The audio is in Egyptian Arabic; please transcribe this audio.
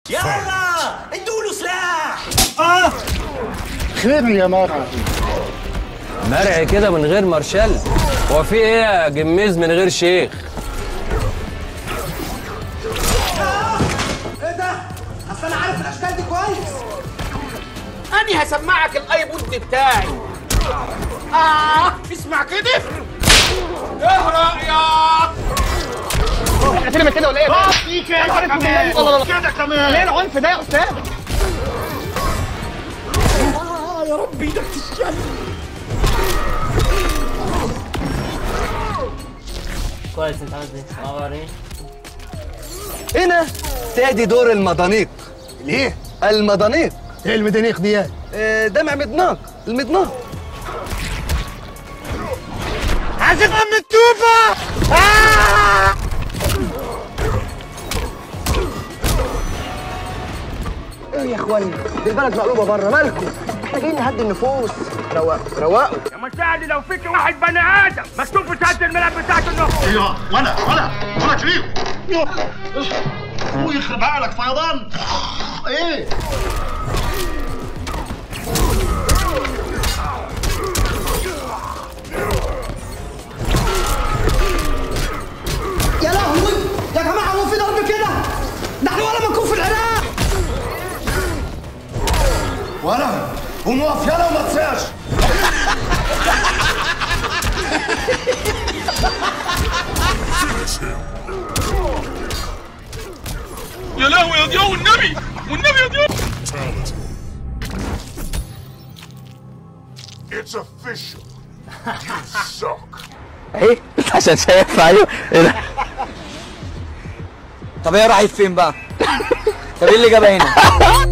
يلا ادوا له سلاح خير يا مرة مرع كده من غير مارشال هو في ايه يا جميز من غير شيخ ايه ده اصل انا عارف الاشكال دي كويس أنا هسمعك الأيبود بتاعي آه اسمع كده إيه رأيك؟ احنا فيلم كده ولا ايه؟ في كده كمان كده كمان ليه العنف ده يا استاذ؟ كويس انت عايز ايه؟ اه وريني هنا تادي دور المضانيق ليه؟ المضانيق ايه المدنيق دي؟ آه، دمع مدناق المدناق عازف ام التوفة ايه يا اخوانا دي البلد مقلوبه بره مالكم احنا جايين نهدي النفوس روقوا روقوا يا مساعد لو فيك واحد بني آدم مكتوب في شهادة الميلاد بتاعته إنه ايوه وانا وانا وانا شريف هو يخرب عقلك فيضان ايه؟ يا لهوي يا جماعه هو في ضرب كده ده احنا ولا بنكون في العراق وانا قوم اقف يلا وما تصيعش يا لهوي يا ضياء والنبي والنبي يا ضياء It's official. You suck. ايه عشان شايف ايوه ايه ده طب هي راحت فين بقى؟ طب ايه اللي جابها هنا؟